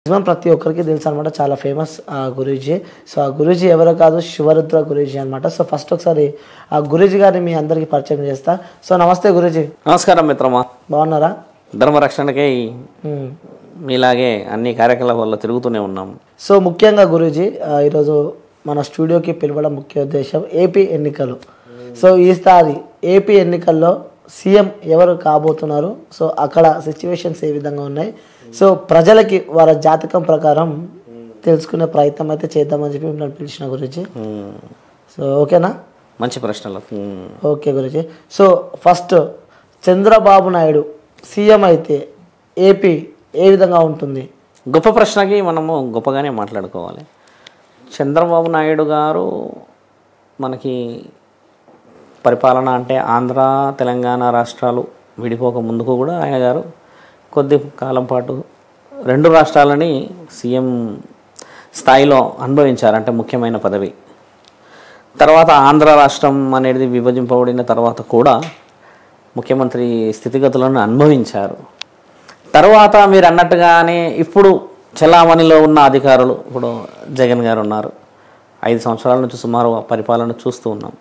Maximum ప్రతి ఒక్కరికి తెలుసు అనమాట చాలా ఫేమస్ ఆ గురూజీ సో ఆ గురూజీ ఎవరో కాదు శివరుద్ర గురూజీ అనమాట సో ఫస్ట్ ఒకసారి ఆ గురూజీ గారిని మీ అందరికీ పరిచయం చేస్తా సో నమస్తే గురూజీ నమస్కారం మిత్రమా బాగున్నారా ధర్మరక్షణకై మ్మ్. మీలాగే అన్ని కార్యకలాపాల్లో తిరుగుతూనే ఉన్నాము సో ముఖ్యంగా గురూజీ ఆ, ఈరోజు మన స్టూడియోకి పిలవడం ముఖ్య ఉద్దేశం ఏపీ ఎన్నికలు సో ఈసారి ఏపీ ఎన్నికల్లో సీఎం ఎవరు కాబోతున్నారు సో అక్కడ సిచ్యువేషన్స్ ఏ విధంగా ఉన్నాయి సో ప్రజలకి వారి జాతకం ప్రకారం తెలుసుకునే ప్రయత్నం అయితే చేద్దామని చెప్పి మిమ్మల్ని పిలిచిన గురించి మ్మ్. సో ఓకేనా మంచి ప్రశ్నలు మ్మ్. ఓకే గురించి so first Chandrababu Naidu CM అయితే ఏపీ ఏ విధంగా ఉంటుంది గొప్ప ప్రశ్నకి మనము గొప్పగానే మాట్లాడుకోవాలి చంద్రబాబు నాయుడు గారు మనకి పరిపాలన అంటే ఆంధ్ర తెలంగాణ రాష్ట్రాలు విడిపోక ముందుకు కూడా ఆయన గారు కొద్ది కాలం పాటు రెండు రాష్ట్రాలని సీఎం స్థాయిలో అనుభవించారు అంటే ముఖ్యమైన పదవి తర్వాత ఆంధ్ర రాష్ట్రం అనేది విభజింపబడిన తర్వాత కూడా ముఖ్యమంత్రి స్థితిగతులను అనుభవించారు తర్వాత మీరు అన్నట్టుగానే ఇప్పుడు చలామణిలో ఉన్న అధికారులు ఇప్పుడు జగన్ గారు ఉన్నారు ఐదు సంవత్సరాల నుంచి సుమారు పరిపాలన చూస్తూ ఉన్నాం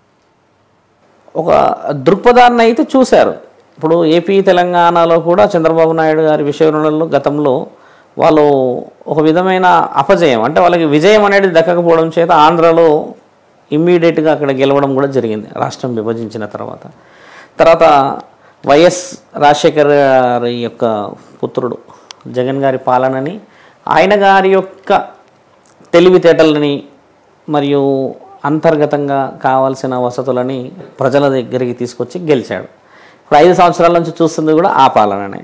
ఒక దృక్పథాన్ని అయితే చూశారు ఇప్పుడు ఏపీ తెలంగాణలో కూడా చంద్రబాబు నాయుడు గారి విషయంలో గతంలో వాళ్ళు ఒక విధమైన అపజయం అంటే వాళ్ళకి విజయం అనేది దక్కకపోవడం చేత ఆంధ్రలో ఇమ్మీడియట్గా అక్కడ గెలవడం కూడా జరిగింది రాష్ట్రం విభజించిన తర్వాత తర్వాత వైఎస్ రాజశేఖర్ గారి యొక్క పుత్రుడు జగన్ గారి పాలనని ఆయన గారి యొక్క తెలివితేటలని మరియు అంతర్గతంగా కావాల్సిన వసతులని ప్రజల దగ్గరికి తీసుకొచ్చి గెలిచాడు ఇప్పుడు ఐదు సంవత్సరాల నుంచి చూస్తుంది కూడా ఆ పాలననే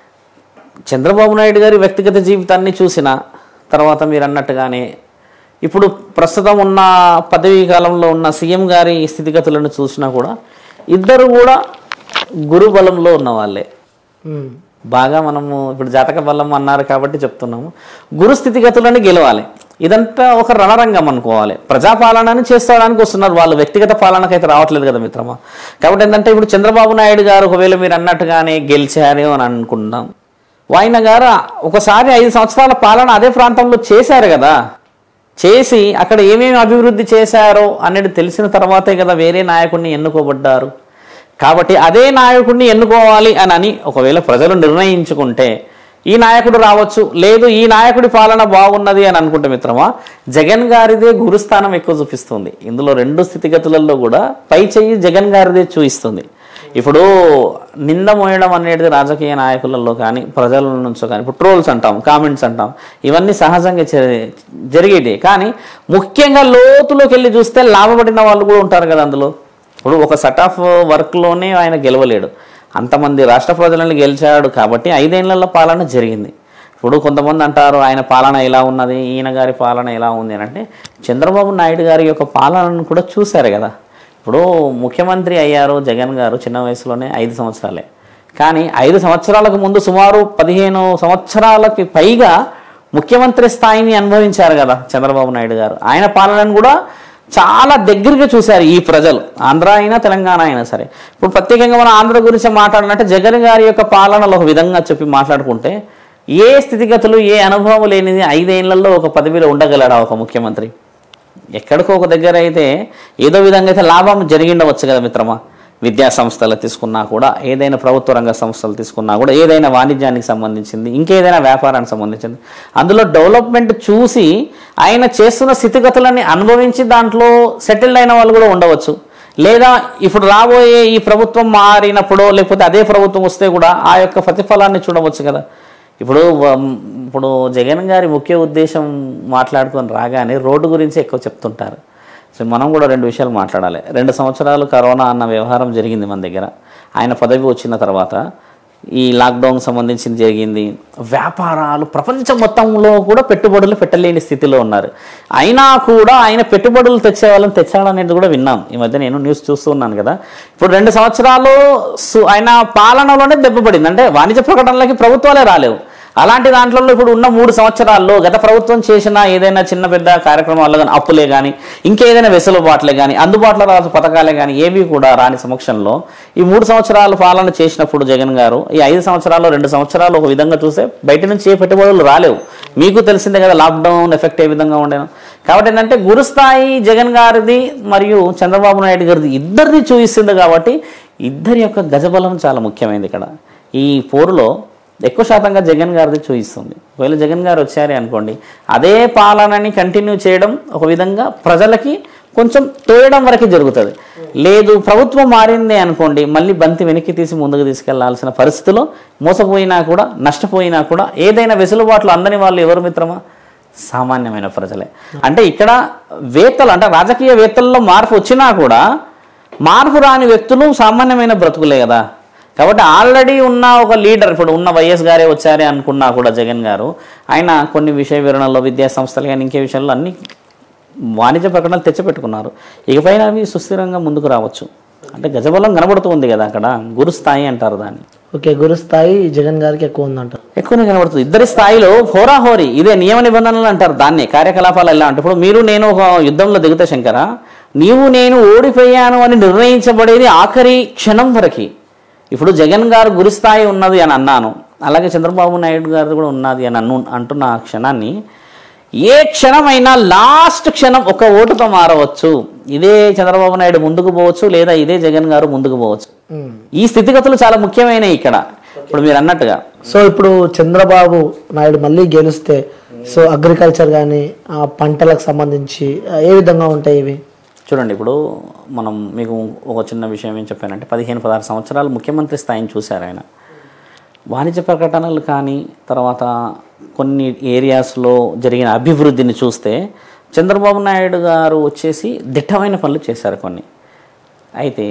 చంద్రబాబు నాయుడు గారి వ్యక్తిగత జీవితాన్ని చూసిన తర్వాత మీరు అన్నట్టుగానే ఇప్పుడు ప్రస్తుతం ఉన్న పదవీ కాలంలో ఉన్న సీఎం గారి స్థితిగతులను చూసినా కూడా ఇద్దరు కూడా గురు బలంలో ఉన్న వాళ్ళే మ్మ్. బాగా మనము ఇప్పుడు జాతక బలం అన్నారు కాబట్టి చెప్తున్నాము గురు స్థితిగతులని గెలవాలి ఇదంతా ఒక రణరంగం అనుకోవాలి ప్రజాపాలనని చేసుకోవడానికి వస్తున్నారు వాళ్ళు వ్యక్తిగత పాలనకైతే రావట్లేదు కదా మిత్రమా కాబట్టి ఏంటంటే ఇప్పుడు చంద్రబాబు నాయుడు గారు ఒకవేళ మీరు అన్నట్టుగానే గెలిచారు అని అనుకుందాం ఆయన గారు ఒకసారి ఐదు సంవత్సరాల పాలన అదే ప్రాంతంలో చేశారు కదా చేసి అక్కడ ఏమేమి అభివృద్ధి చేశారో అనేది తెలిసిన తర్వాతే కదా వేరే నాయకుడిని ఎన్నుకోబడ్డారు కాబట్టి అదే నాయకుడిని ఎన్నుకోవాలి అని అని ఒకవేళ ప్రజలు నిర్ణయించుకుంటే ఈ నాయకుడు రావచ్చు లేదు ఈ నాయకుడి పాలన బాగున్నది అని అనుకుంటే మిత్రమా జగన్ గారిదే గురుస్థానం ఎక్కువ చూపిస్తుంది ఇందులో రెండు స్థితిగతులలో కూడా పై చెయ్యి జగన్ గారిదే చూపిస్తుంది ఇప్పుడు నింద మోయడం అనేది రాజకీయ నాయకులలో కానీ ప్రజల నుంచో కానీ ఇప్పుడు ట్రోల్స్ అంటాం కామెంట్స్ అంటాం ఇవన్నీ సహజంగా జరి- జరిగేటి కానీ ముఖ్యంగా లోతులోకి వెళ్ళి చూస్తే లాభపడిన వాళ్ళు కూడా ఉంటారు కదా అందులో ఇప్పుడు ఒక సెట్ ఆఫ్ వర్క్లోనే ఆయన గెలవలేడు అంతమంది రాష్ట్ర ప్రజలను గెలిచాడు కాబట్టి ఐదేళ్ల పాలన జరిగింది ఇప్పుడు కొంతమంది అంటారు ఆయన పాలన ఎలా ఉన్నది ఈయన గారి పాలన ఎలా ఉంది అని అంటే చంద్రబాబు నాయుడు గారి యొక్క పాలనను కూడా చూశారు కదా ఇప్పుడు ముఖ్యమంత్రి అయ్యారు జగన్ గారు చిన్న వయసులోనే ఐదు సంవత్సరాలే కానీ ఐదు సంవత్సరాలకు ముందు సుమారు పదిహేను సంవత్సరాలకి పైగా ముఖ్యమంత్రి స్థాయిని అనుభవించారు కదా చంద్రబాబు నాయుడు గారు ఆయన పాలనను కూడా చాలా దగ్గరగా చూశారు ఈ ప్రజలు ఆంధ్ర అయినా తెలంగాణ అయినా సరే ఇప్పుడు ప్రత్యేకంగా మనం ఆంధ్ర గురించి మాట్లాడాలంటే జగన్ గారి యొక్క పాలనలో ఒక విధంగా చెప్పి మాట్లాడుకుంటే ఏ స్థితిగతులు ఏ అనుభవం లేనిది ఐదేళ్లలో ఒక పదవిలో ఉండగలడా ఒక ముఖ్యమంత్రి ఎక్కడికో ఒక దగ్గర అయితే ఏదో విధంగా అయితే లాభం జరిగిండవచ్చు కదా మిత్రమా విద్యా సంస్థలు తీసుకున్నా కూడా ఏదైనా ప్రభుత్వ రంగ సంస్థలు తీసుకున్నా కూడా ఏదైనా వాణిజ్యానికి సంబంధించింది ఇంకేదైనా వ్యాపారానికి సంబంధించింది అందులో డెవలప్మెంట్ చూసి ఆయన చేస్తున్న స్థితిగతులని అనుభవించి దాంట్లో సెటిల్డ్ అయిన వాళ్ళు కూడా ఉండవచ్చు లేదా ఇప్పుడు రాబోయే ఈ ప్రభుత్వం మారినప్పుడు లేకపోతే అదే ప్రభుత్వం వస్తే కూడా ఆ యొక్క ప్రతిఫలాన్ని చూడవచ్చు కదా ఇప్పుడు వ- ఇప్పుడు జగన్ గారి ముఖ్య ఉద్దేశం మాట్లాడుకొని రాగానే రోడ్డు గురించి ఎక్కువ చెప్తుంటారు సో మనం కూడా రెండు విషయాలు మాట్లాడాలి రెండు సంవత్సరాలు కరోనా అన్న వ్యవహారం జరిగింది మన దగ్గర ఆయన పదవి వచ్చిన తర్వాత ఈ లాక్డౌన్ సంబంధించింది జరిగింది వ్యాపారాలు ప్రపంచం మొత్తంలో కూడా పెట్టుబడులు పెట్టలేని స్థితిలో ఉన్నారు అయినా కూడా ఆయన పెట్టుబడులు తెచ్చే వాళ్ళని తెచ్చాడనేది కూడా విన్నాం ఈ మధ్య నేను న్యూస్ చూస్తూ ఉన్నాను కదా ఇప్పుడు రెండు సంవత్సరాలు సు- ఆయన పాలనలోనే దెబ్బపడింది అంటే వాణిజ్య ప్రకటనలకి ప్రభుత్వాలే రాలేవు అలాంటి దాంట్లో ఇప్పుడు ఉన్న మూడు సంవత్సరాల్లో గత ప్రభుత్వం చేసిన ఏదైనా చిన్న పెద్ద కార్యక్రమాల్లో కానీ అప్పులే కానీ ఇంకేదైనా వెసులుబాట్లే కానీ అందుబాటులో రావాల్సిన పథకాలే కానీ ఏవి కూడా రాని సమక్షంలో ఈ మూడు సంవత్సరాలు పాలన చేసినప్పుడు జగన్ గారు ఈ ఐదు సంవత్సరాలు రెండు సంవత్సరాలు ఒక విధంగా చూస్తే బయట నుంచి ఏ పెట్టుబడులు రాలేవు మీకు తెలిసిందే కదా లాక్డౌన్ ఎఫెక్ట్ ఏ విధంగా ఉండేను కాబట్టి ఏంటంటే గురుస్థాయి జగన్ గారిది మరియు చంద్రబాబు నాయుడు గారిది ఇద్దరిది చూపిస్తుంది కాబట్టి ఇద్దరి యొక్క గజబలం చాలా ముఖ్యమైనది ఇక్కడ ఈ పోరులో ఎక్కువ శాతంగా జగన్ గారిది చూపిస్తుంది ఒకవేళ జగన్ గారు వచ్చారే అనుకోండి అదే పాలనని కంటిన్యూ చేయడం ఒక విధంగా ప్రజలకి కొంచెం తోయడం వరకు జరుగుతుంది లేదు ప్రభుత్వం మారింది అనుకోండి మళ్ళీ బంతి వెనక్కి తీసి ముందుకు తీసుకెళ్లాల్సిన పరిస్థితిలో మోసపోయినా కూడా నష్టపోయినా కూడా ఏదైనా వెసులుబాట్లు అందని వాళ్ళు ఎవరు మిత్రమా సామాన్యమైన ప్రజలే అంటే ఇక్కడ వేత్తలు అంటే రాజకీయ వేత్తల్లో మార్పు వచ్చినా కూడా మార్పు రాని వ్యక్తులు సామాన్యమైన బ్రతుకులే కదా కాబట్టి ఆల్రెడీ ఉన్న ఒక లీడర్ ఇప్పుడు ఉన్న వైఎస్ గారే వచ్చారే అనుకున్నా కూడా జగన్ గారు ఆయన కొన్ని విషయ వివరణలో విద్యా సంస్థలు కానీ ఇంకే విషయాల్లో అన్ని వాణిజ్య ప్రకటనలు తెచ్చిపెట్టుకున్నారు ఇకపైన అవి సుస్థిరంగా ముందుకు రావచ్చు అంటే గజబలం కనబడుతుంది కదా అక్కడ గురుస్థాయి అంటారు దాన్ని ఓకే గురుస్థాయి జగన్ గారికి ఎక్కువ ఉందంటారు ఎక్కువనే కనబడుతుంది ఇద్దరి స్థాయిలో హోరాహోరీ ఇదే నియమ నిబంధనలు అంటారు దాన్ని కార్యకలాపాలు ఎలా అంటే ఇప్పుడు మీరు నేను ఒక యుద్ధంలో దిగుతా శంకర నీవు నేను ఓడిపోయాను అని నిర్ణయించబడేది ఆఖరి క్షణం వరకు ఇప్పుడు జగన్ గారు గురిస్థాయి ఉన్నది అని అన్నాను అలాగే చంద్రబాబు నాయుడు గారు కూడా ఉన్నది అని అన్ను అంటున్న ఆ క్షణాన్ని ఏ క్షణమైనా లాస్ట్ క్షణం ఒక ఓటుతో మారవచ్చు ఇదే చంద్రబాబు నాయుడు ముందుకు పోవచ్చు లేదా ఇదే జగన్ గారు ముందుకు పోవచ్చు ఉమ్. ఈ స్థితిగతులు చాలా ముఖ్యమైనవి ఇక్కడ ఇప్పుడు మీరు అన్నట్టుగా సో ఇప్పుడు చంద్రబాబు నాయుడు మళ్ళీ గెలిస్తే సో అగ్రికల్చర్ కానీ పంటలకు సంబంధించి ఆ, ఏ విధంగా ఉంటాయి ఇవి చూడండి ఇప్పుడు మనం మీకు ఒక చిన్న విషయం ఏం చెప్పానంటే పదిహేను పదహారు సంవత్సరాలు ముఖ్యమంత్రి స్థాయిని చూశారు ఆయన వాణిజ్య ప్రకటనలు కానీ తర్వాత కొన్ని ఏరియాస్లో జరిగిన అభివృద్ధిని చూస్తే చంద్రబాబు నాయుడు గారు వచ్చేసి దిట్టమైన పనులు చేశారు కొన్ని అయితే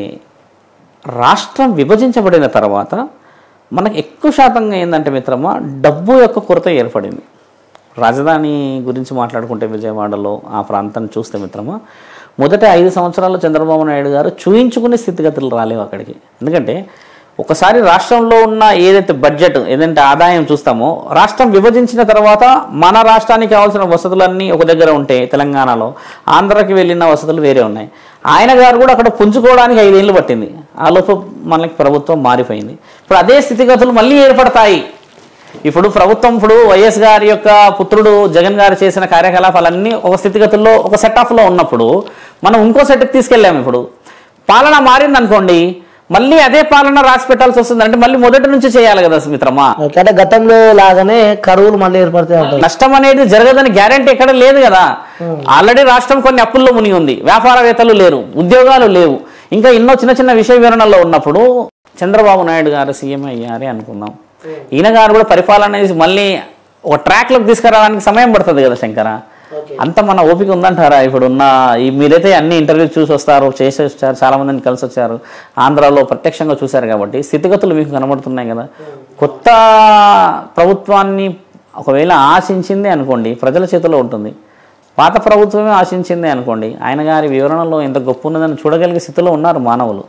రాష్ట్రం విభజించబడిన తర్వాత మనకు ఎక్కువ శాతంగా ఏంటంటే మిత్రమా డబ్బు యొక్క కొరత ఏర్పడింది రాజధాని గురించి మాట్లాడుకుంటే విజయవాడలో ఆ ప్రాంతాన్ని చూస్తే మిత్రమా మొదట ఐదు సంవత్సరాల్లో చంద్రబాబు నాయుడు గారు చూయించుకునే స్థితిగతులు రాలేవు అక్కడికి ఎందుకంటే ఒకసారి రాష్ట్రంలో ఉన్న ఏదైతే బడ్జెట్ ఏదంటే ఆదాయం చూస్తామో రాష్ట్రం విభజించిన తర్వాత మన రాష్ట్రానికి కావాల్సిన వసతులన్నీ ఒక దగ్గర ఉంటే తెలంగాణలో ఆంధ్రాకి వెళ్ళిన వసతులు వేరే ఉన్నాయి ఆయన గారు కూడా అక్కడ పుంజుకోవడానికి ఐదేళ్ళు పట్టింది ఆ లోపు మనకి ప్రభుత్వం మారిపోయింది ఇప్పుడు అదే స్థితిగతులు మళ్ళీ ఏర్పడతాయి ఇప్పుడు ప్రభుత్వం ఇప్పుడు వైఎస్ గారి యొక్క పుత్రుడు జగన్ గారు చేసిన కార్యకలాపాలన్నీ ఒక స్థితిగతుల్లో ఒక సెట్ ఆఫ్లో ఉన్నప్పుడు మనం ఇంకో సెట్కి తీసుకెళ్ళాము ఇప్పుడు పాలన మారింది అనుకోండి మళ్ళీ అదే పాలన రాసి పెట్టాల్సి వస్తుంది అంటే మళ్ళీ మొదటి నుంచి చేయాలి కదా సుమిత్రమ్మ ఓకే అంటే గతంలో లాగానే కరువులు మళ్ళీ ఏర్పడతాయి అంటారు నష్టం అనేది జరగదని గ్యారంటీ ఎక్కడ లేదు కదా ఆల్రెడీ రాష్ట్రం కొన్ని అప్పుల్లో మునిగి ఉంది వ్యాపారవేత్తలు లేరు ఉద్యోగాలు లేవు ఇంకా ఎన్నో చిన్న చిన్న విషయ వివరణలో ఉన్నప్పుడు చంద్రబాబు నాయుడు గారు సీఎం అయ్యారే అనుకుందాం ఈయన గారు కూడా పరిపాలన చేసి మళ్ళీ ఒక ట్రాక్లోకి తీసుకురావడానికి సమయం పడుతుంది కదా శంకర అంత మన ఓపిక ఉందంటారా ఇప్పుడు ఉన్న ఈ మీరైతే అన్ని ఇంటర్వ్యూస్ చూసి వస్తారు చేసి వచ్చారు చాలా మందిని కలిసి వచ్చారు ఆంధ్రాలో ప్రత్యక్షంగా చూశారు కాబట్టి స్థితిగతులు మీకు కనబడుతున్నాయి కదా కొత్త ప్రభుత్వాన్ని ఒకవేళ ఆశించింది అనుకోండి ప్రజల చేతిలో ఉంటుంది పాత ప్రభుత్వమే ఆశించింది అనుకోండి ఆయన గారి వివరణలో ఎంత గొప్ప ఉన్నదని చూడగలిగే స్థితిలో ఉన్నారు మానవులు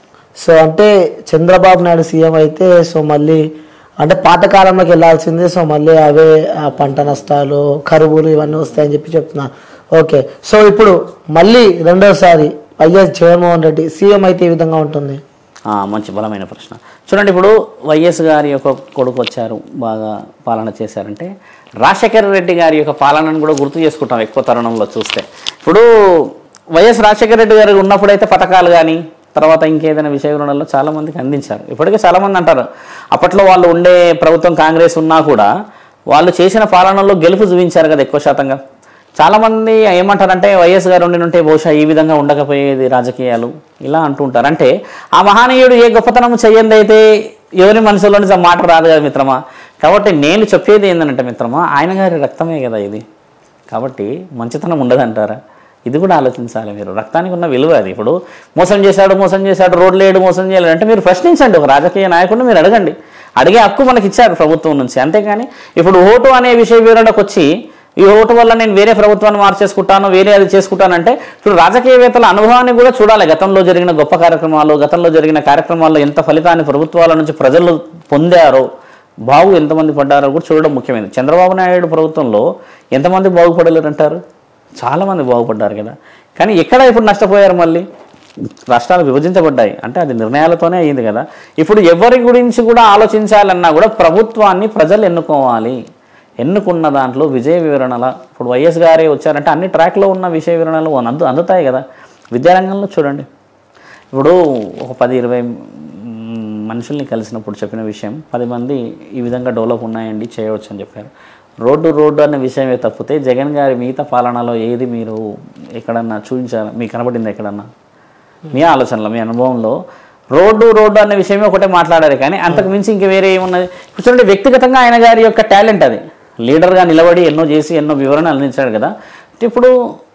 సో అంటే చంద్రబాబు నాయుడు సీఎం అయితే సో మళ్ళీ అంటే పాతకాలంలోకి వెళ్ళాల్సిందే సో మళ్ళీ అవే ఆ పంట నష్టాలు కరువులు ఇవన్నీ వస్తాయని చెప్పి చెప్తున్నారు ఓకే సో ఇప్పుడు మళ్ళీ రెండోసారి వైఎస్ జగన్మోహన్ రెడ్డి సీఎం అయితే ఈ విధంగా ఉంటుంది ఆ, మంచి బలమైన ప్రశ్న చూడండి ఇప్పుడు వైఎస్ గారి యొక్క కొడుకు వచ్చారు బాగా పాలన చేశారంటే రాజశేఖర రెడ్డి గారి యొక్క పాలనను కూడా గుర్తు చేసుకుంటాం ఎక్కువ తరుణంలో చూస్తే ఇప్పుడు వైఎస్ రాజశేఖర రెడ్డి గారు ఉన్నప్పుడైతే పథకాలు కానీ తర్వాత ఇంకేదైనా విషయ వివరణలో చాలా మందికి అందించారు ఇప్పటికే చాలా మంది అంటారు అప్పట్లో వాళ్ళు ఉండే ప్రభుత్వం కాంగ్రెస్ ఉన్నా కూడా వాళ్ళు చేసిన పాలనలో గెలుపు చూపించారు కదా ఎక్కువ శాతంగా చాలా మంది ఏమంటారంటే వైఎస్ గారు ఉండి ఉంటే బహుశా ఈ విధంగా ఉండకపోయేది రాజకీయాలు ఇలా అంటుంటారు అంటే ఆ మహనీయుడు ఏ గొప్పతనం చెయ్యంది అయితే ఎవరి మనసులో నుంచి ఆ మాట రాదు కదా మిత్రమా కాబట్టి నేను చెప్పేది ఏంటంటే మిత్రమా ఆయన గారి రక్తమే కదా ఇది కాబట్టి మంచితనం ఉండదంటారా ఇది కూడా ఆలోచించాలి మీరు రక్తానికి ఉన్న విలువ అది ఇప్పుడు మోసం చేశాడు మోసం చేశాడు రోడ్లు వేయడు మోసం చేయాలి అంటే మీరు ప్రశ్నించండి ఒక రాజకీయ నాయకుడిని మీరు అడగండి అడిగే హక్కు మనకి ఇచ్చారు ప్రభుత్వం నుంచి అంతేకాని ఇప్పుడు ఓటు అనే విషయ వివరణకు వచ్చి ఈ ఓటు వల్ల నేను వేరే ప్రభుత్వాన్ని మార్చేసుకుంటాను వేరే అది చేసుకుంటానంటే ఇప్పుడు రాజకీయవేత్తల అనుభవాన్ని కూడా చూడాలి గతంలో జరిగిన గొప్ప కార్యక్రమాలు గతంలో జరిగిన కార్యక్రమాల్లో ఎంత ఫలితాన్ని ప్రభుత్వాల నుంచి ప్రజలు పొందారో బాగు ఎంతమంది పడ్డారో కూడా చూడడం ముఖ్యమైనది చంద్రబాబు నాయుడు ప్రభుత్వంలో ఎంతమంది బాగుపడలేరు అంటారు చాలామంది బాగుపడ్డారు కదా కానీ ఎక్కడ ఇప్పుడు నష్టపోయారు మళ్ళీ రాష్ట్రాలు విభజించబడ్డాయి అంటే అది నిర్ణయాలతోనే అయ్యింది కదా ఇప్పుడు ఎవరి గురించి కూడా ఆలోచించాలన్నా కూడా ప్రభుత్వాన్ని ప్రజలు ఎన్నుకోవాలి ఎన్నుకున్న దాంట్లో విజయ వివరణల ఇప్పుడు వైఎస్ గారే వచ్చారంటే అన్ని ట్రాక్లో ఉన్న విషయ వివరణలు అందు అందుతాయి కదా విద్యారంగంలో చూడండి ఇప్పుడు ఒక పది ఇరవై మ్, మనుషుల్ని కలిసినప్పుడు చెప్పిన విషయం పది మంది ఈ విధంగా డెవలప్ ఉన్నాయండి చేయవచ్చు అని చెప్పారు రోడ్డు రోడ్డు అనే విషయమే తప్పితే జగన్ గారి మిగతా పాలనలో ఏది మీరు ఎక్కడన్నా చూపించారా మీకు కనబడింది ఎక్కడన్నా మీ ఆలోచనలో మీ అనుభవంలో రోడ్డు రోడ్డు అనే విషయమే ఒకటే మాట్లాడారు కానీ అంతకు మించి ఇంక వేరే ఏమున్నది ఇప్పుడు చూడండి వ్యక్తిగతంగా ఆయన గారి యొక్క టాలెంట్ అది లీడర్గా నిలబడి ఎన్నో చేసి ఎన్నో వివరణలు అందించాడు కదా ఇప్పుడు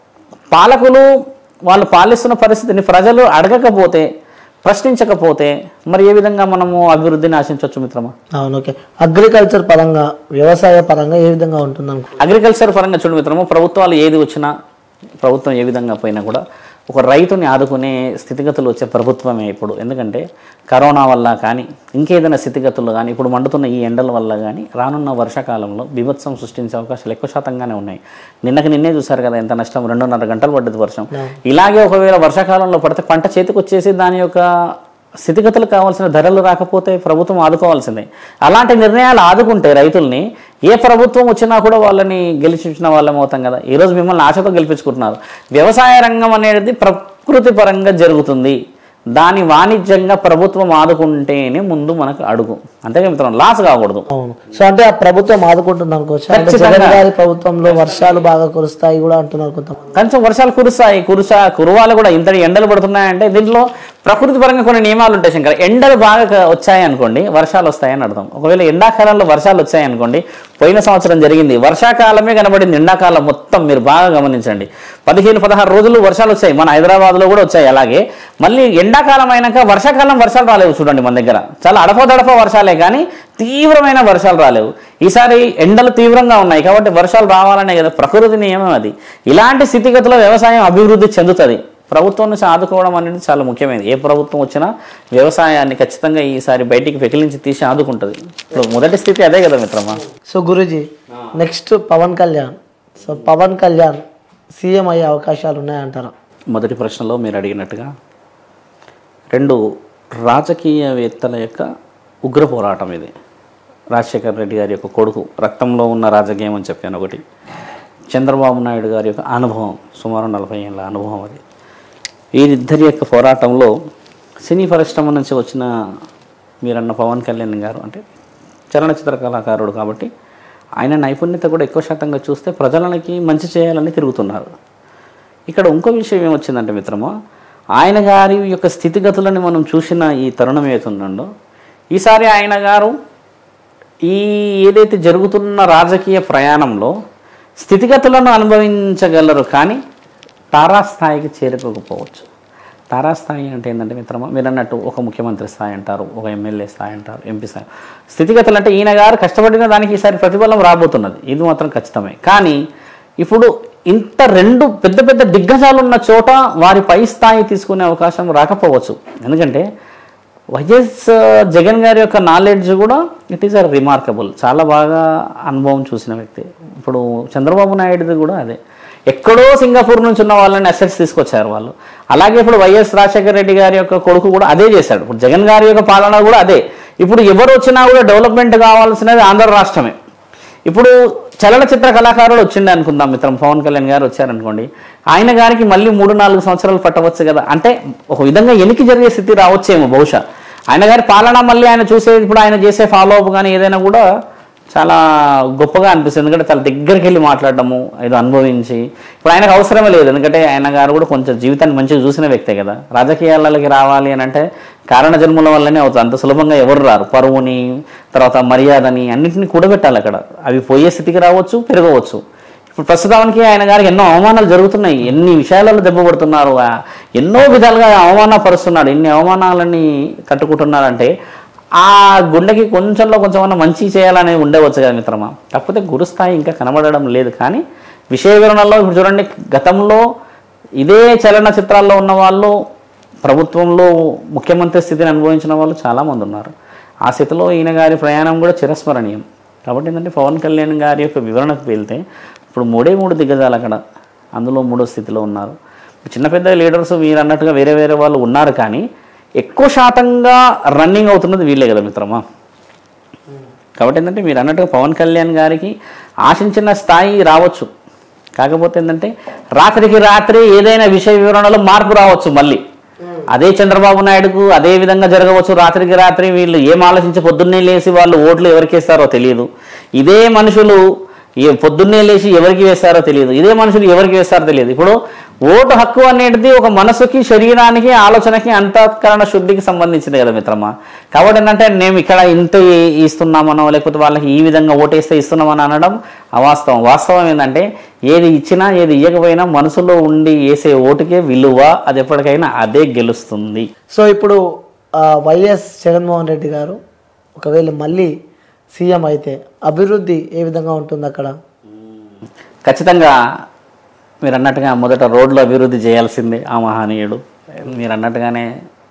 పాలకులు వాళ్ళు పాలిస్తున్న పరిస్థితిని ప్రజలు అడగకపోతే ప్రశ్నించకపోతే మరి ఏ విధంగా మనము అభివృద్ధిని ఆశించవచ్చు మిత్రమా అవును ఓకే అగ్రికల్చర్ పరంగా వ్యవసాయ పరంగా ఏ విధంగా ఉంటుంది అనుకో అగ్రికల్చర్ పరంగా చూడు మిత్రము ప్రభుత్వాలు ఏది వచ్చినా ప్రభుత్వం ఏ విధంగా పోయినా కూడా ఒక రైతుని ఆదుకునే స్థితిగతులు వచ్చే ప్రభుత్వమే ఇప్పుడు ఎందుకంటే కరోనా వల్ల కానీ ఇంకేదైనా స్థితిగతులు కానీ ఇప్పుడు మండుతున్న ఈ ఎండల వల్ల కానీ రానున్న వర్షాకాలంలో బీభత్సం సృష్టించే అవకాశాలు ఎక్కువ శాతంగానే ఉన్నాయి నిన్నకి నిన్నే చూసారు కదా ఎంత నష్టం రెండున్నర గంటలు పడ్డది వర్షం ఇలాగే ఒకవేళ వర్షాకాలంలో పడితే పంట చేతికి వచ్చేసి దాని యొక్క స్థితిగతులు కావాల్సిన ధరలు రాకపోతే ప్రభుత్వం ఆదుకోవాల్సిందే అలాంటి నిర్ణయాలు ఆదుకుంటే రైతుల్ని ఏ ప్రభుత్వం వచ్చినా కూడా వాళ్ళని గెలిచించిన వాళ్ళం అవుతాం కదా ఈరోజు మిమ్మల్ని ఆశతో గెలిపించుకుంటున్నారు వ్యవసాయ రంగం అనేది ప్రకృతి పరంగా జరుగుతుంది దాని వాణిజ్యంగా ప్రభుత్వం ఆదుకుంటేనే ముందు మనకు అడుగు అంతేగా మిత్రం లాస్ కాకూడదు అవును సో అంటే ఆ ప్రభుత్వం ఆదుకుంటుంది అనుకోవచ్చు అంటే ఖచ్చితంగా. జగన్ గారి ప్రభుత్వంలో వర్షాలు బాగా కురుస్తాయి కూడా అంటున్నారు కొంతమంది కొంచెం వర్షాలు కురుస్తాయి కురుసా కురవాలి కూడా ఇంతటి ఎండలు పడుతున్నాయంటే దీంట్లో ప్రకృతి పరంగా కొన్ని నియమాలు ఉంటాయి శంకర్ ఎండలు బాగా క- వచ్చాయి అనుకోండి వర్షాలు వస్తాయని అర్థం ఒకవేళ ఎండాకాలంలో వర్షాలు వచ్చాయి అనుకోండి పోయిన సంవత్సరం జరిగింది వర్షాకాలమే కనబడింది ఎండాకాలం మొత్తం మీరు బాగా గమనించండి పదిహేను పదహారు రోజులు వర్షాలు వచ్చాయి మన హైదరాబాద్లో కూడా వచ్చాయి అలాగే మళ్ళీ ఎండాకాలం అయినాక వర్షాకాలం వర్షాలు రాలేవు చూడండి మన దగ్గర చాలా అడపదడప వర్షాలే కానీ తీవ్రమైన వర్షాలు రాలేవు ఈసారి ఎండలు తీవ్రంగా ఉన్నాయి కాబట్టి వర్షాలు రావాలనే కదా ప్రకృతి నియమం అది ఇలాంటి స్థితిగతుల్లో వ్యవసాయం అభివృద్ధి చెందుతుంది ప్రభుత్వం నుంచి ఆదుకోవడం అనేది చాలా ముఖ్యమైనది ఏ ప్రభుత్వం వచ్చినా వ్యవసాయాన్ని ఖచ్చితంగా ఈసారి బయటికి పెకిలించి తీసి ఆదుకుంటుంది ఇప్పుడు మొదటి స్థితి అదే కదా మిత్రమా so Guruji next Pawan Kalyan so Pawan Kalyan CM అయ్యే అవకాశాలు ఉన్నాయంటారా మొదటి ప్రశ్నలో మీరు అడిగినట్టుగా రెండు రాజకీయవేత్తల యొక్క ఉగ్ర పోరాటం ఇది రాజశేఖర రెడ్డి గారి యొక్క కొడుకు రక్తంలో ఉన్న రాజకీయం అని చెప్పాను ఒకటి చంద్రబాబు నాయుడు గారి యొక్క అనుభవం సుమారు నలభై ఏళ్ళ అనుభవం అది వీరిద్దరి యొక్క పోరాటంలో సినీ పరిశ్రమ నుంచి వచ్చిన మీరన్న పవన్ కళ్యాణ్ గారు అంటే చలనచిత్ర కళాకారుడు కాబట్టి ఆయన నైపుణ్యత కూడా ఎక్కువ శాతంగా చూస్తే ప్రజలకి మంచి చేయాలని తిరుగుతున్నారు ఇక్కడ ఇంకో విషయం ఏమొచ్చిందంటే మిత్రమా ఆయన గారి యొక్క స్థితిగతులను మనం చూసిన ఈ తరుణం ఏతుందో ఈసారి ఆయన గారు ఈ ఏదైతే జరుగుతున్న రాజకీయ ప్రయాణంలో స్థితిగతులను అనుభవించగలరు కానీ తారాస్థాయికి చేరుకోకపోవచ్చు తారాస్థాయి అంటే ఏంటంటే మిత్రమా మీరు అన్నట్టు ఒక ముఖ్యమంత్రి స్థాయి అంటారు ఒక ఎమ్మెల్యే స్థాయి అంటారు ఎంపీ స్థాయి స్థితిగతులు అంటే ఈయన గారు కష్టపడిన దానికి ఈసారి ప్రతిఫలం రాబోతున్నది ఇది మాత్రం ఖచ్చితమే కానీ ఇప్పుడు ఇంత రెండు పెద్ద పెద్ద దిగ్గజాలు ఉన్న చోట వారి పై స్థాయి తీసుకునే అవకాశం రాకపోవచ్చు ఎందుకంటే వైఎస్ జగన్ గారి యొక్క నాలెడ్జ్ కూడా ఇట్ ఈస్ అ రిమార్కబుల్ చాలా బాగా అనుభవం చూసిన వ్యక్తి ఇప్పుడు చంద్రబాబు నాయుడుది కూడా అదే ఎక్కడో సింగపూర్ నుంచి ఉన్న వాళ్ళని అసెట్స్ తీసుకొచ్చారు వాళ్ళు అలాగే ఇప్పుడు వైఎస్ రాజశేఖర రెడ్డి గారి యొక్క కొడుకు కూడా అదే చేశాడు ఇప్పుడు జగన్ గారి యొక్క పాలన కూడా అదే ఇప్పుడు ఎవరు వచ్చినా కూడా డెవలప్మెంట్ కావాల్సినది ఆంధ్ర రాష్ట్రమే ఇప్పుడు చలనచిత్ర కళాకారుడు వచ్చిండే అనుకుందాం మిత్రం పవన్ కళ్యాణ్ గారు వచ్చారనుకోండి ఆయన గారికి మళ్ళీ మూడు నాలుగు సంవత్సరాలు పట్టవచ్చు కదా అంటే ఒక విధంగా ఎనికి జరిగే స్థితి రావచ్చేమో బహుశా ఆయన గారి పాలన మళ్ళీ ఆయన చూసే ఇప్పుడు ఆయన చేసే ఫాలో అప్ కానీ ఏదైనా కూడా చాలా గొప్పగా అనిపిస్తుంది ఎందుకంటే చాలా దగ్గరికి వెళ్ళి మాట్లాడడము ఏదో అనుభవించి ఇప్పుడు ఆయనకు అవసరమే లేదు ఎందుకంటే ఆయన గారు కూడా కొంచెం జీవితాన్ని మంచిగా చూసిన వ్యక్తే కదా రాజకీయాలకి రావాలి అని అంటే కారణ జన్మల వల్లనే అవుతుంది అంత సులభంగా ఎవరు రారు పరువుని తర్వాత మర్యాదని అన్నింటినీ కూడబెట్టాలి అక్కడ అవి పోయే స్థితికి రావచ్చు పెరగవచ్చు ఇప్పుడు ప్రస్తుతానికి ఆయన గారికి ఎన్నో అవమానాలు జరుగుతున్నాయి ఎన్ని విషయాలలో దెబ్బపడుతున్నారు ఆ ఎన్నో విధాలుగా అవమానపరుస్తున్నాడు ఎన్ని అవమానాలని తట్టుకుంటున్నారంటే ఆ గుండెకి కొంచెంలో కొంచెం మంచి చేయాలని ఉండవచ్చు కదా మిత్రమా కాకపోతే గురుస్థాయి ఇంకా కనబడడం లేదు కానీ విషయ వివరణలో ఇప్పుడు చూడండి గతంలో ఇదే చలనచిత్రాల్లో ఉన్న వాళ్ళు ప్రభుత్వంలో ముఖ్యమంత్రి స్థితిని అనుభవించిన వాళ్ళు చాలామంది ఉన్నారు ఆ స్థితిలో ఈయన గారి ప్రయాణం కూడా చిరస్మరణీయం కాబట్టి ఏంటంటే పవన్ కళ్యాణ్ గారి యొక్క వివరణకు వెళ్తే ఇప్పుడు మూడే మూడు దిగ్గజాలు అక్కడ అందులో మూడో స్థితిలో ఉన్నారు చిన్న పెద్ద లీడర్స్ మీరు అన్నట్టుగా వేరే వేరే వాళ్ళు ఉన్నారు కానీ ఎక్కువ శాతంగా రన్నింగ్ అవుతున్నది వీళ్ళే కదా మిత్రమా కాబట్టి ఏంటంటే మీరు అన్నట్టుగా పవన్ కళ్యాణ్ గారికి ఆశించిన స్థాయి రావచ్చు కాకపోతే ఏంటంటే రాత్రికి రాత్రి ఏదైనా విషయ వివరణలో మార్పు రావచ్చు మళ్ళీ అదే చంద్రబాబు నాయుడుకు అదే విధంగా జరగవచ్చు రాత్రికి రాత్రి వీళ్ళు ఏం ఆలోచించి పొద్దున్నే లేచి వాళ్ళు ఓట్లు ఎవరికి వేస్తారో తెలియదు ఇదే మనుషులు ఏ పొద్దున్నే లేచి ఎవరికి వేస్తారో తెలియదు ఇదే మనుషులు ఎవరికి వేస్తారో తెలియదు ఇప్పుడు ఓటు హక్కు అనేది ఒక మనసుకి శరీరానికి ఆలోచనకి అంతఃకరణ శుద్ధికి సంబంధించింది కదా మిత్రమా కాబట్టి ఏంటంటే మేము ఇక్కడ ఇంత ఈ- ఇస్తున్నామనో లేకపోతే వాళ్ళకి ఈ విధంగా ఓటేస్తే ఇస్తున్నామని అనడం అవాస్తవం వాస్తవం ఏంటంటే ఏది ఇచ్చినా ఏది ఇవ్వకపోయినా మనసులో ఉండి వేసే ఓటుకే విలువ అది ఎప్పటికైనా అదే గెలుస్తుంది సో ఇప్పుడు ఆ, వైఎస్ జగన్మోహన్ రెడ్డి గారు ఒకవేళ మళ్ళీ సీఎం అయితే అభివృద్ధి ఏ విధంగా ఉంటుంది అక్కడ ఖచ్చితంగా మీరు అన్నట్టుగా మొదట రోడ్లు అభివృద్ధి చేయాల్సిందే ఆ మహనీయుడు మీరు అన్నట్టుగానే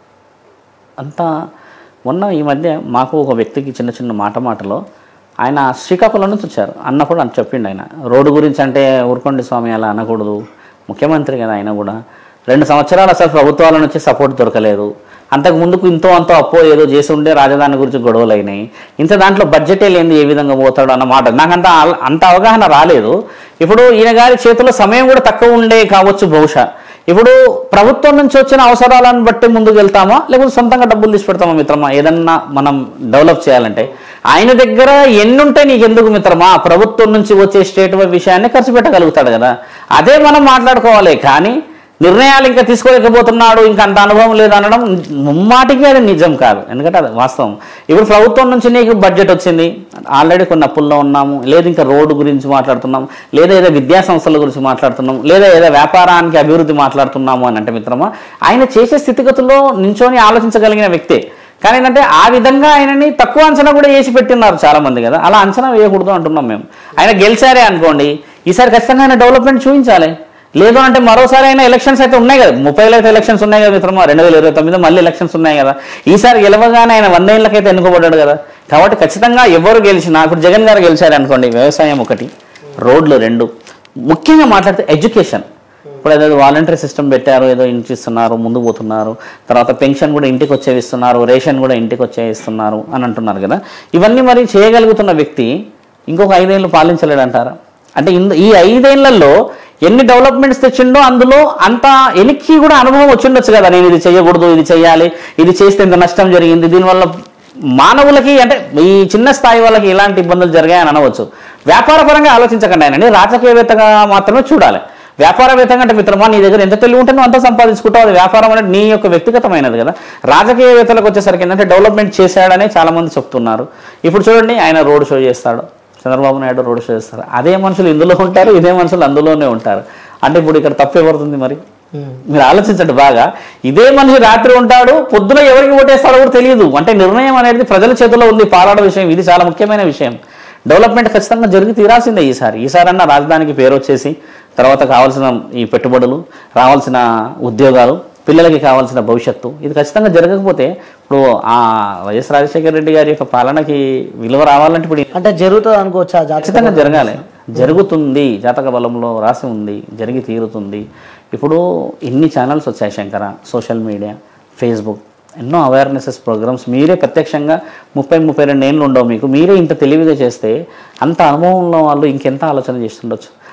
అంతా మొన్న ఈ మధ్య మాకు ఒక వ్యక్తికి చిన్న చిన్న మాట మాటలో ఆయన శ్రీకాకుళం నుంచి వచ్చారు అన్నప్పుడు అని చెప్పిండు ఆయన రోడ్డు గురించి అంటే ఊరుకోండి స్వామి అలా అనకూడదు ముఖ్యమంత్రి కదా ఆయన కూడా రెండు సంవత్సరాలు అసలు ప్రభుత్వాల నుంచి సపోర్ట్ దొరకలేదు అంతకు ముందుకు ఇంతో అంతో అప్పో ఏదో చేసి ఉండే రాజధాని గురించి గొడవలు అయినాయి ఇంత దాంట్లో బడ్జెటే లేని ఏ విధంగా పోతాడు అన్న మాట నాకు అంత ఆల- అంత అవగాహన రాలేదు ఇప్పుడు ఈయన గారి చేతిలో సమయం కూడా తక్కువ ఉండే కావచ్చు బహుశా ఇప్పుడు ప్రభుత్వం నుంచి వచ్చిన అవసరాలను బట్టి ముందుకు వెళ్తామా లేకపోతే సొంతంగా డబ్బులు తీసి పెడతామా మిత్రమా ఏదన్నా మనం డెవలప్ చేయాలంటే ఆయన దగ్గర ఎన్నుంటే నీకు ఎందుకు మిత్రమా ప్రభుత్వం నుంచి వచ్చే స్టేట్ విషయాన్ని ఖర్చు పెట్టగలుగుతాడు కదా అదే మనం మాట్లాడుకోవాలి కానీ నిర్ణయాలు ఇంకా తీసుకోలేకపోతున్నాడు ఇంకా అంత అనుభవం లేదు అనడం ముమ్మాటికి అది నిజం కాదు ఎందుకంటే అది వాస్తవం ఇప్పుడు ప్రభుత్వం నుంచి నీకు బడ్జెట్ వచ్చింది ఆల్రెడీ కొన్ని అప్పుల్లో ఉన్నాము లేదు ఇంకా రోడ్డు గురించి మాట్లాడుతున్నాం లేదా ఏదో విద్యా సంస్థల గురించి మాట్లాడుతున్నాం లేదా ఏదో వ్యాపారానికి అభివృద్ధి మాట్లాడుతున్నాము అని అంటే మిత్రమా ఆయన చేసే స్థితిగతుల్లో నించొని ఆలోచించగలిగిన వ్యక్తే కానీ ఏంటంటే ఆ విధంగా ఆయనని తక్కువ అంచనా కూడా వేసి పెట్టినారు చాలా మంది కదా అలా అంచనా వేయకూడదు అంటున్నాం మేము ఆయన గెలిచారే అనుకోండి ఈసారి ఖచ్చితంగా ఆయన డెవలప్మెంట్ చూపించాలి లేదు అంటే మరోసారి అయినా ఎలక్షన్స్ అయితే ఉన్నాయి కదా ముప్పైలో అయితే ఎలక్షన్స్ ఉన్నాయి కదా మిత్రమా రెండు వేల ఇరవై తొమ్మిది మళ్ళీ ఎలక్షన్స్ ఉన్నాయి కదా ఈసారి గెలవగానే ఆయన వందేళ్ళకైతే ఎన్నుకోబడ్డాడు కదా కాబట్టి ఖచ్చితంగా ఎవరు గెలిచినా ఇప్పుడు జగన్ గారు గెలిచారు అనుకోండి వ్యవసాయం ఒకటి రోడ్లు రెండు ముఖ్యంగా మాట్లాడితే ఎడ్యుకేషన్ ఇప్పుడు ఏదో వాలంటరీ సిస్టమ్ పెట్టారు ఏదో ఇంటి ఇస్తున్నారు ముందు పోతున్నారు తర్వాత పెన్షన్ కూడా ఇంటికి వచ్చే ఇస్తున్నారు రేషన్ కూడా ఇంటికి వచ్చే ఇస్తున్నారు అని అంటున్నారు కదా ఇవన్నీ మరి చేయగలుగుతున్న వ్యక్తి ఇంకొక ఐదేళ్ళు పాలించలేడు అంటారా అంటే ఇందు ఈ ఐదేళ్లలో ఎన్ని డెవలప్మెంట్స్ తెచ్చిండో అందులో అంత ఎనికి కూడా అనుభవం వచ్చిండొచ్చు కదా నేను ఇది చేయకూడదు ఇది చేయాలి ఇది చేస్తే ఇంత నష్టం జరిగింది దీనివల్ల మానవులకి అంటే ఈ చిన్న స్థాయి వాళ్ళకి ఎలాంటి ఇబ్బందులు జరిగాయని అనవచ్చు వ్యాపారపరంగా ఆలోచించకండి ఆయన రాజకీయవేత్తగా మాత్రమే చూడాలి వ్యాపారవేత్తంగా అంటే మిత్రమా నీ దగ్గర ఎంత తెలివి ఉంటే నువ్వు అంత సంపాదించుకుంటావు అది వ్యాపారం అనేది నీ యొక్క వ్యక్తిగతమైనది కదా రాజకీయవేత్తలకు వచ్చేసరికి ఏంటంటే డెవలప్మెంట్ చేశాడనే చాలా మంది చెప్తున్నారు ఇప్పుడు చూడండి ఆయన రోడ్ షో చేస్తాడు చంద్రబాబు నాయుడు రోడ్ షో చేస్తారు అదే మనుషులు ఇందులో ఉంటారు ఇదే మనుషులు అందులోనే ఉంటారు అంటే ఇప్పుడు ఇక్కడ తప్పు ఎవరుతుంది మరి మీరు ఆలోచించండి బాగా ఇదే మనిషి రాత్రి ఉంటాడు పొద్దున ఎవరికి ఓటేస్తాడో కూడా తెలియదు అంటే నిర్ణయం అనేది ప్రజల చేతిలో ఉంది పాలాడ విషయం ఇది చాలా ముఖ్యమైన విషయం డెవలప్మెంట్ ఖచ్చితంగా జరిగి తీరాల్సిందే ఈసారి ఈసారి అన్న రాజధానికి పేరు వచ్చేసి తర్వాత కావాల్సిన ఈ పెట్టుబడులు రావాల్సిన ఉద్యోగాలు పిల్లలకి కావాల్సిన భవిష్యత్తు ఇది ఖచ్చితంగా జరగకపోతే ఇప్పుడు ఆ వైఎస్ రాజశేఖర రెడ్డి గారి యొక్క పాలనకి విలువ రావాలంటే ఇప్పుడు అంటే జరుగుతుంది అనుకోవచ్చా జాతక ఖచ్చితంగా జరగాలి జరుగుతుంది జాతక బలంలో రాసి ఉంది జరిగి తీరుతుంది ఇప్పుడు ఇన్ని ఛానల్స్ వచ్చాయి శంకర సోషల్ మీడియా ఫేస్బుక్ ఎన్నో అవేర్నెసెస్ ప్రోగ్రామ్స్ మీరే ప్రత్యక్షంగా ముప్పై ముప్పై రెండు ఏళ్ళు ఉండవు మీకు మీరే ఇంత తెలివిగా చేస్తే అంత అనుభవం ఉన్న వాళ్ళు ఇంకెంత ఆలోచన చేస్తుండొచ్చు